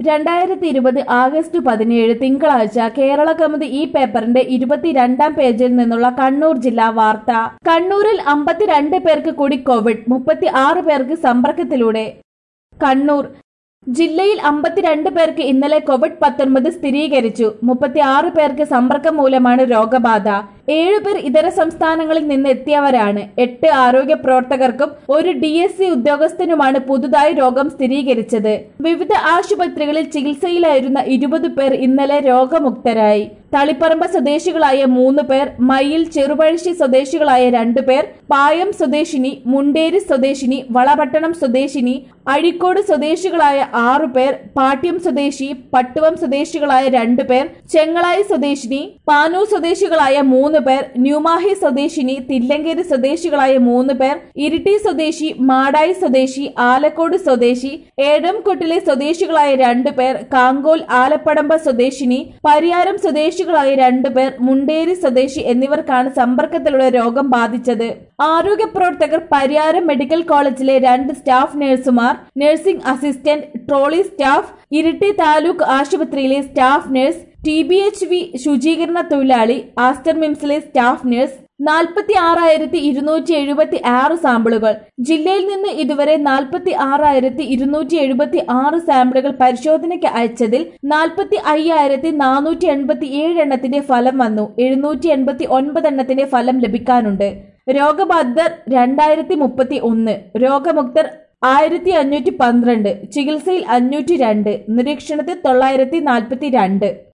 രണ്ടായിരത്തി ഇരുപത് ആഗസ്റ്റ് പതിനേഴ് തിങ്കളാഴ്ച കേരള കൗമുദി ഈ പേപ്പറിന്റെ ഇരുപത്തിരണ്ടാം പേജിൽ നിന്നുള്ള കണ്ണൂർ ജില്ലാ വാർത്ത കണ്ണൂരിൽ അമ്പത്തിരണ്ട് പേർക്ക് കൂടി കോവിഡ് മുപ്പത്തി ആറ് പേർക്ക് സമ്പർക്കത്തിലൂടെ കണ്ണൂർ ജില്ലയിൽ അമ്പത്തിരണ്ട് പേർക്ക് ഇന്നലെ കോവിഡ് പത്തൊൻപത് സ്ഥിരീകരിച്ചു മുപ്പത്തിയാറ് പേർക്ക് സമ്പർക്കം മൂലമാണ് രോഗബാധ ഏഴുപേർ ഇതര സംസ്ഥാനങ്ങളിൽ നിന്ന് എത്തിയവരാണ് എട്ട് ആരോഗ്യ പ്രവർത്തകർക്കും ഒരു ഡി എസ് സി ഉദ്യോഗസ്ഥനുമാണ് പുതുതായി രോഗം സ്ഥിരീകരിച്ചത് വിവിധ ആശുപത്രികളിൽ ചികിത്സയിലായിരുന്ന ഇരുപത് പേർ ഇന്നലെ രോഗമുക്തരായി തളിപ്പറമ്പ് സ്വദേശികളായ മൂന്ന് പേർ മയിൽ ചെറുപഴശ്ശി സ്വദേശികളായ രണ്ടു പേർ പായം സ്വദേശിനി മുണ്ടേരി സ്വദേശിനി വളപട്ടണം സ്വദേശിനി അഴിക്കോട് സ്വദേശികളായ ആറു പേർ പാട്യം സ്വദേശി പട്ടുവം സ്വദേശികളായ രണ്ടു പേർ ചെങ്ങളായി സ്വദേശിനി പാനൂർ സ്വദേശികളായ മൂന്ന് പേർ ന്യൂമാഹി സ്വദേശിനി തില്ലങ്കേരി സ്വദേശികളായ മൂന്ന് പേർ ഇരിട്ടി സ്വദേശി മാടായി സ്വദേശി ആലക്കോട് സ്വദേശി ഏഴംകൊട്ടിലെ സ്വദേശികളായ രണ്ടു പേർ കാങ്കോൽ ആലപ്പടമ്പ സ്വദേശിനി പരിയാരം സ്വദേശികളായ രണ്ടു പേർ മുണ്ടേരി സ്വദേശി എന്നിവർക്കാണ് സമ്പർക്കത്തിലൂടെ രോഗം ബാധിച്ചത് ആരോഗ്യ പ്രവർത്തകർ പരിയാരം മെഡിക്കൽ കോളേജിലെ രണ്ട് staff nurses nursing assistant trolley staff Iritty taluk ആശുപത്രിയിലെ staff nurse T B H V ശുചീകരണ തൊഴിലാളി ആസ്റ്റർ മിംസിലെ സ്റ്റാഫ് നഴ്സ് നാൽപ്പത്തി ആറായിരത്തി ഇരുന്നൂറ്റി എഴുപത്തി ആറ് സാമ്പിളുകൾ ജില്ലയിൽ നിന്ന് ഇതുവരെ നാൽപ്പത്തി ആറായിരത്തി ഇരുന്നൂറ്റി എഴുപത്തി ആറ് സാമ്പിളുകൾ പരിശോധനയ്ക്ക് അയച്ചതിൽ നാൽപ്പത്തി അയ്യായിരത്തി നാനൂറ്റി എൺപത്തി ഏഴ് എണ്ണത്തിന്റെ ഫലം വന്നു എഴുന്നൂറ്റി എൺപത്തി ഒൻപത് എണ്ണത്തിന്റെ ഫലം ലഭിക്കാനുണ്ട് രോഗബാധിതർ രണ്ടായിരത്തി മുപ്പത്തി ഒന്ന് രോഗമുക്തർ ആയിരത്തി അഞ്ഞൂറ്റി പന്ത്രണ്ട് ചികിത്സയിൽ അഞ്ഞൂറ്റി രണ്ട് നിരീക്ഷണത്തിൽ തൊള്ളായിരത്തി നാൽപ്പത്തി രണ്ട്